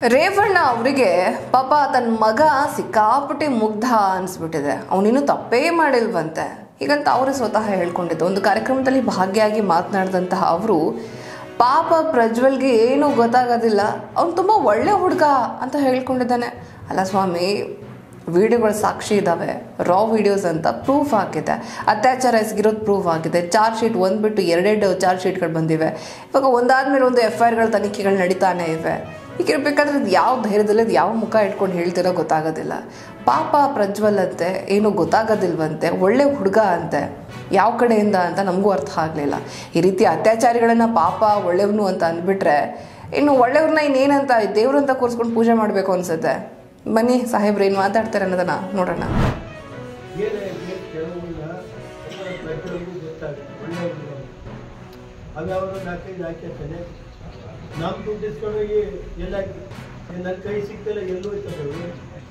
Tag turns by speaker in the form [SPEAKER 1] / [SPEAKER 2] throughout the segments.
[SPEAKER 1] ರೇವಣ್ಣ ಅವರಿಗೆ ಪಾಪ ತನ್ನ ಮಗ ಸಿಕ್ಕಾಪಟ್ಟೆ ಮುಗ್ಧ ಅನಿಸ್ಬಿಟ್ಟಿದೆ ಅವನಿನ್ನೂ ತಪ್ಪೇ ಮಾಡಿಲ್ವಂತೆ ಹೀಗಂತ ಅವರೇ ಸ್ವತಃ ಹೇಳ್ಕೊಂಡಿದ್ದು ಒಂದು ಕಾರ್ಯಕ್ರಮದಲ್ಲಿ ಭಾಗಿಯಾಗಿ ಮಾತನಾಡಿದಂತಹ ಅವರು ಪಾಪ ಪ್ರಜ್ವಲ್ಗೆ ಏನೂ ಗೊತ್ತಾಗೋದಿಲ್ಲ ಅವ್ನು ತುಂಬ ಒಳ್ಳೆ ಹುಡುಗ ಅಂತ ಹೇಳ್ಕೊಂಡಿದ್ದಾನೆ ಅಲ್ಲ ಸ್ವಾಮಿ ವಿಡಿಯೋಗಳು ಸಾಕ್ಷಿ ಇದ್ದಾವೆ ರಾ ವಿಡಿಯೋಸ್ ಅಂತ ಪ್ರೂಫ್ ಆಗಿದೆ ಅತ್ಯಾಚಾರ ಎಸಗಿರೋದು ಪ್ರೂಫ್ ಆಗಿದೆ ಚಾರ್ಜ್ ಶೀಟ್ ಒಂದು ಬಿಟ್ಟು ಎರಡೆರಡು ಚಾರ್ಜ್ ಶೀಟ್ಗಳು ಬಂದಿವೆ ಇವಾಗ ಒಂದಾದ್ಮೇಲೆ ಒಂದು ಎಫ್ ಐ ಆರ್ಗಳ ತನಿಖೆಗಳು ನಡೀತಾನೆ ಇವೆ ಈಗ ಇರ್ಬೇಕಾದ್ರೆ ಅದು ಯಾವ ಧೈರ್ಯದಲ್ಲಿ ಅದು ಯಾವ ಮುಖ ಇಟ್ಕೊಂಡು ಹೇಳ್ತಿರೋ ಗೊತ್ತಾಗೋದಿಲ್ಲ ಪಾಪ ಪ್ರಜ್ವಲ್ ಅಂತೆ ಏನೂ ಗೊತ್ತಾಗೋದಿಲ್ವಂತೆ ಒಳ್ಳೆ ಹುಡುಗ ಅಂತೆ ಯಾವ ಕಡೆಯಿಂದ ಅಂತ ನಮಗೂ ಅರ್ಥ ಆಗಲಿಲ್ಲ ಈ ರೀತಿ ಅತ್ಯಾಚಾರಿಗಳನ್ನ ಪಾಪ ಒಳ್ಳೆಯವನು ಅಂತ ಅಂದ್ಬಿಟ್ರೆ ಇನ್ನು ಒಳ್ಳೆಯವ್ರನ್ನ ಇನ್ನೇನಂತ ದೇವ್ರು ಅಂತ ಕೂರಿಸ್ಕೊಂಡು ಪೂಜೆ ಮಾಡಬೇಕು ಅನ್ಸುತ್ತೆ ಬನ್ನಿ ಸಾಹೇಬ್ರು ಏನು ಮಾತಾಡ್ತಾರೆ ಅನ್ನೋದನ್ನ ನೋಡೋಣ
[SPEAKER 2] ಏನಾಯ್ತು ಕೆಲವೊಂದು ಪ್ರತಿಯೊಂದು ಗೊತ್ತಾಗುತ್ತೆ ಒಳ್ಳೆ ಅದು ಅವರು ನಾಲ್ಕೈದು ಹಾಕಿರ್ತಾನೆ ನಮ್ಮ ದುಡ್ಡು ಇಸ್ಕೊಂಡು ಹೋಗಿ ಎಲ್ಲ ನನ್ನ ಕೈ ಸಿಕ್ತಲ್ಲ ಎಲ್ಲೂ ಹೋಯ್ತದೆ ಅದು.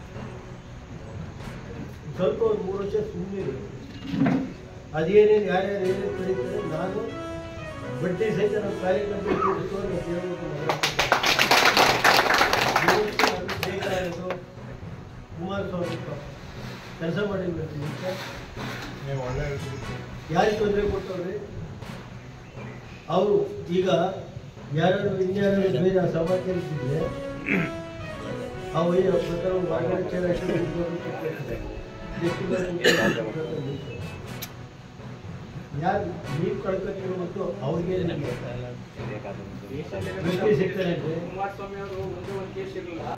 [SPEAKER 2] ಸ್ವಲ್ಪ ಒಂದು ಮೂರು ವರ್ಷ ಸುಮ್ಮನೆ ಅದೇನೇನು ಯಾರ್ಯಾರು ಏನೇನು ಕಳೀತಾರೆ ನಾನು ಬಡ್ಡಿ ಸಹಿತ ನಮ್ಮ ಕಾರ್ಯಕರ್ತರು ಇಟ್ಕೊಂಡು ಕೇಳಬೇಕು ಬೇಕಾಗಿರೋದು ಕುಮಾರಸ್ವಾಮಿ ಕೆಲಸ ಮಾಡಿರ್ಬೇಕು ಯಾರಿಗೆ ತೊಂದರೆ ಕೊಟ್ಟವ್ರಿ ಅವರು ಈಗ ಯಾರು ಇನ್ಯಾರು ಬೇರೆ ಸಮಾಚಾರ ಇದ್ದಿದ್ರೆ ಆ ವಯ್ಯ ಪ್ರಕಾರ ಹೊರಗಡೆ ಚೇರ್ ಹಾಕೊಂಡು ಕೂತ್ಕೊಂಡು ಎಷ್ಟು ಬೇರೆ ಕೂತ್ಕೊಂಡು ಯಾರು ನೀವು ಕಳ್ಕೊತಿರೋ ಮತ್ತು ಅವ್ರಿಗೆ ಸಿಗ್ತಾರೆ
[SPEAKER 3] ಕುಮಾರಸ್ವಾಮಿ ಅವರು ಮುಂದೆ ಒಂದು ಕೇಸ್ ಇರಲಿಲ್ಲ